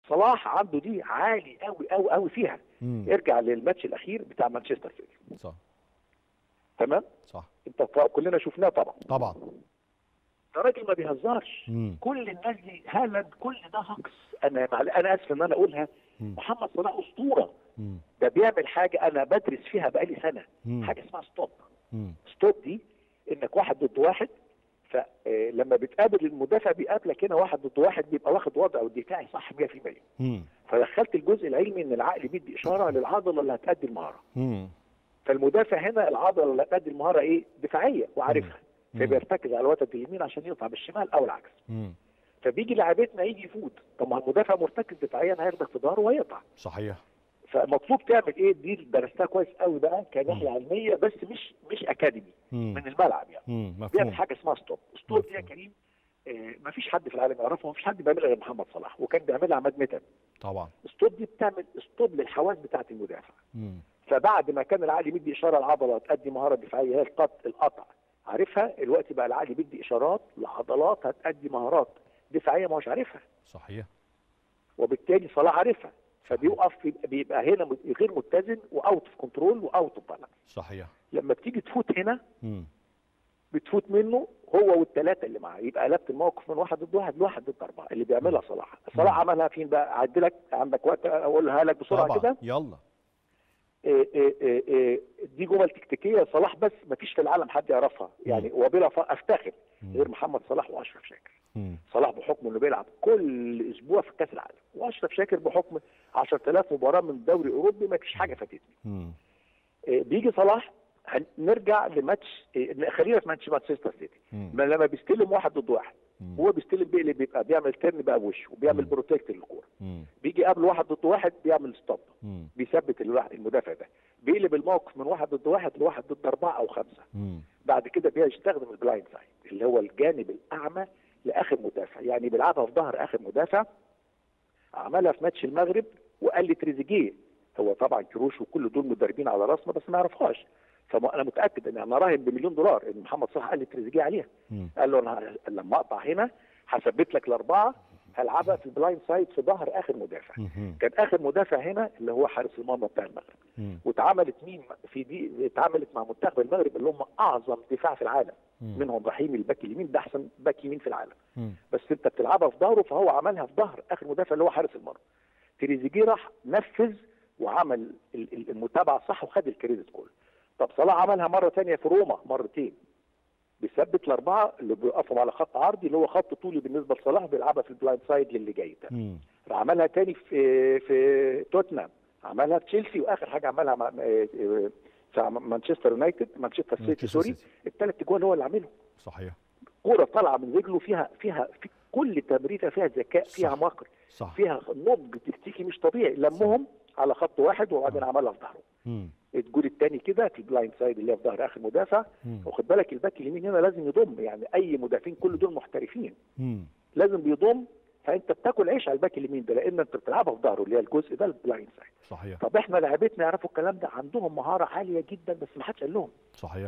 صلاح عنده دي عالي قوي قوي قوي فيها مم. ارجع للماتش الاخير بتاع مانشستر سيتي صح تمام صح انت ف- كلنا شفناه طبعا طبعا ده راجل ما بيهزرش مم. كل الناس دي هالاند كل ده هجص انا مع... انا اسف ان انا اقولها مم. محمد صلاح اسطوره مم. ده بيعمل حاجه انا بدرس فيها بقالي سنه مم. حاجه اسمها ستوب مم. ستوب دي انك واحد ضد واحد فلما بتقابل المدافع بيقابلك هنا واحد ضد واحد بيبقى واخد وضعه دفاعي صح 100% مم. فدخلت الجزء العلمي ان العقل بيدي اشاره للعضله اللي هتأدي المهاره مم. فالمدافع هنا العضله اللي هتأدي المهاره ايه دفاعيه وعارفها مم. فبيرتكز على الوتد اليمين عشان يقطع بالشمال او العكس مم. فبيجي لاعبتنا يجي يفوت طب ما المدافع مرتكز دفاعيا هياخدك في ظهره ويقطع صحيح فمطلوب تعمل ايه دي درستها كويس قوي بقى كناحيه علميه بس مش مش اكاديمي مم. من الملعب يعني مم. بيعمل مفهوم حاجه اسمها ستوب ستوب دي يا مفهوم. كريم آه مفيش حد في العالم يعرفها ومفيش حد بيعملها غير محمد صلاح وكان بيعملها عماد متعب طبعا ستوب دي بتعمل ستوب للحواس بتاعه المدافع مم. فبعد ما كان العقل بيدي اشاره العضله تأدي مهاره دفاعيه هي القط القطع عارفها الوقت بقى العقل بيدي اشارات لعضلات هتأدي مهارات دفاعيه ما هوش عارفها صحيح وبالتالي صلاح عارفها فبيوقف يبقى- بيبقى هنا مت- غير متزن واوت اوف كنترول واوت اوف بالانس صحيح لما بتيجي تفوت هنا مم. بتفوت منه هو والثلاثه اللي معاه يبقى قلبت الموقف من واحد ضد واحد لواحد ضد اربعه اللي بيعملها صلاح صلاح عملها فين بقى اعدلك عندك وقت اقولها لك بسرعه طبعا كده يلا إيه إيه إيه إيه دي جمل تكتيكيه صلاح بس ما فيش في العالم حد يعرفها يعني وبلا ف- افتخر مم. غير محمد صلاح واشرف شاكر مم. صلاح بحكم انه بيلعب كل اسبوع في كاس العالم واشرف شاكر بحكم 10000 مباراه من الدوري الاوروبي ما فيش حاجه فاتتني مم. إيه، بيجي صلاح هن- نرجع لماتش إيه، خلينا في ماتش مانشستر سيتي مم. ما لما بيستلم واحد ضد واحد مم. هو بيستلم بيقلب بيبقى بيعمل ترن بقى بوشه وبيعمل مم. بروتكت للكوره مم. بيجي قبل واحد ضد واحد بيعمل ستوب مم. بيثبت الواحد المدافع ده بيقلب الموقف من واحد ضد واحد لواحد ضد اربعه او خمسه مم. بعد كده بيستخدم البلايند سايد اللي هو الجانب الاعمى لاخر مدافع يعني بيلعبها في ظهر اخر مدافع عملها في ماتش المغرب وقال لي تريزيجيه هو طبعا كروش وكل دول مدربين على راسنا بس ما يعرفهاش فانا متاكد ان انا راهن بمليون دولار ان محمد صلاح قال لي تريزيجيه عليها مم. قال له انا ه- لما اقطع هنا هثبت لك الاربعه هلعبها في البلايند سايد في ظهر اخر مدافع مم. كان اخر مدافع هنا اللي هو حارس المرمى بتاع المغرب مم. واتعملت مين في دي اتعملت مع منتخب المغرب اللي هم اعظم دفاع في العالم مم. منهم رحيم الباك اليمين ده احسن باك يمين في العالم مم. بس انت بتلعبها في ظهره فهو عملها في ظهر اخر مدافع اللي هو حارس المرمى تريزيجيه راح نفذ وعمل ال- ال- المتابعه صح وخد الكريدت كله طب صلاح عملها مره ثانيه في روما مرتين بيثبت الاربعه اللي بيقفوا على خط عرضي اللي هو خط طولي بالنسبه لصلاح بيلعبها في البلايند سايد للي جاي ده مم. عملها تاني في في توتنهام عملها في تشيلسي واخر حاجه عملها مع آه، آه، في مانشستر يونايتد مانشستر سيتي مانشستر سوري سيتي. الثلاث جوال هو اللي عاملهم صحيح كوره طالعه من رجله فيها فيها في كل تمريره فيها ذكاء فيها صح. مكر صح فيها نضج تكتيكي مش طبيعي لمهم على خط واحد وبعدين عملها في ظهره مم. الجول الثاني كده في البلايند سايد اللي هي في ظهر اخر مدافع مم. واخد بالك الباك اليمين هنا لازم يضم يعني اي مدافعين كل دول محترفين مم. لازم بيضم فانت بتاكل عيش على الباك اليمين ده لان انت بتلعبها في ظهره اللي هي الجزء ده البلايند سايد صحيح طب احنا لعيبتنا يعرفوا الكلام ده عندهم مهاره عاليه جدا بس ما حدش قال لهم صحيح